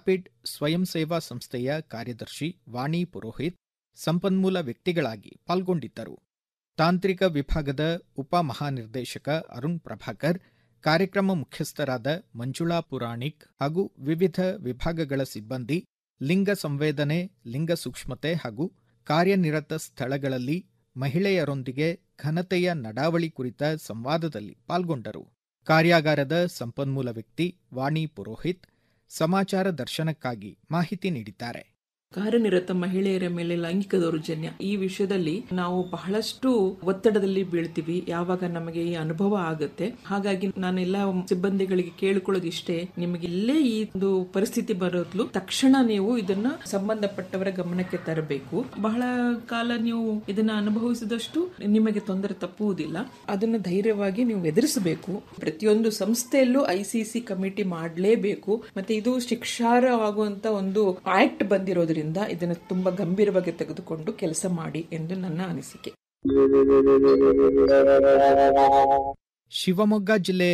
rapid ಸ್ವಯಂ ಸೇವಾ ಸಂಸ್ಥೆಯ ಕಾರ್ಯದರ್ಶಿ ವಾಣಿ ಪುರೋಹಿತ್ ಸಂಪನ್ಮೂಲ ವ್ಯಕ್ತಿಗಳಾಗಿ ಪಾಲ್ಗೊಂಡಿದ್ದರು ತಾಂತ್ರಿಕ ವಿಭಾಗದ ಉಪ ಮಹಾನಿರ್ದೇಶಕ ಅರುಣ್ ಪ್ರಭಾಕರ್ ಕಾರ್ಯಕ್ರಮ ಮುಖ್ಯಸ್ಥರಾದ ಮಂಜುಳಾ ಪುರಾಣಿಕ್ ಹಾಗೂ ವಿವಿಧ ವಿಭಾಗಗಳ ಸಿಬ್ಬಂದಿ ಲಿಂಗ ಸಂವೇದನೆ ಲಿಂಗ ಸೂಕ್ಷ್ಮತೆ ಹಾಗೂ ಕಾರ್ಯನಿರತ ಸ್ಥಳಗಳಲ್ಲಿ ಮಹಿಳೆಯರೊಂದಿಗೆ ಘನತೆಯ ನಡಾವಳಿ ಕುರಿತ ಸಂವಾದದಲ್ಲಿ ಪಾಲ್ಗೊಂಡರು ಕಾರ್ಯಾಗಾರದ ಸಂಪನ್ಮೂಲ ವ್ಯಕ್ತಿ ವಾಣಿ ಪುರೋಹಿತ್ ಸಮಾಚಾರ ದರ್ಶನಕ್ಕಾಗಿ ಮಾಹಿತಿ ನೀಡಿದ್ದಾರೆ ಕಾರ್ಯನಿರತ ಮಹಿಳೆಯರ ಮೇಲೆ ಲೈಂಗಿಕ ದೌರ್ಜನ್ಯ ಈ ವಿಷಯದಲ್ಲಿ ನಾವು ಬಹಳಷ್ಟು ಒತ್ತಡದಲ್ಲಿ ಬೀಳ್ತೀವಿ ಯಾವಾಗ ನಮಗೆ ಈ ಅನುಭವ ಆಗುತ್ತೆ ಹಾಗಾಗಿ ನಾನೆಲ್ಲ ಸಿಬ್ಬಂದಿಗಳಿಗೆ ಕೇಳಿಕೊಳ್ಳೋದು ಇಷ್ಟೇ ನಿಮಗೆ ಇಲ್ಲೇ ಈ ಒಂದು ಪರಿಸ್ಥಿತಿ ಬರೋದ್ಲು ತಕ್ಷಣ ನೀವು ಇದನ್ನ ಸಂಬಂಧಪಟ್ಟವರ ಗಮನಕ್ಕೆ ತರಬೇಕು ಬಹಳ ಕಾಲ ನೀವು ಇದನ್ನ ಅನುಭವಿಸಿದಷ್ಟು ನಿಮಗೆ ತೊಂದರೆ ತಪ್ಪುವುದಿಲ್ಲ ಅದನ್ನು ಧೈರ್ಯವಾಗಿ ನೀವು ಎದುರಿಸಬೇಕು ಪ್ರತಿಯೊಂದು ಸಂಸ್ಥೆಯಲ್ಲೂ ಐಸಿಸಿ ಕಮಿಟಿ ಮಾಡಲೇಬೇಕು ಮತ್ತೆ ಇದು ಶಿಕ್ಷಾರ್ಹವಾಗುವಂತ ಒಂದು ಆಕ್ಟ್ ಬಂದಿರೋದ್ರಿಂದ ಇದನ್ನು ತುಂಬಾ ಗಂಭೀರವಾಗಿ ತೆಗೆದುಕೊಂಡು ಕೆಲಸ ಮಾಡಿ ಎಂದು ನನ್ನ ಅನಿಸಿಕೆ ಶಿವಮೊಗ್ಗ ಜಿಲ್ಲೆಯಲ್ಲಿ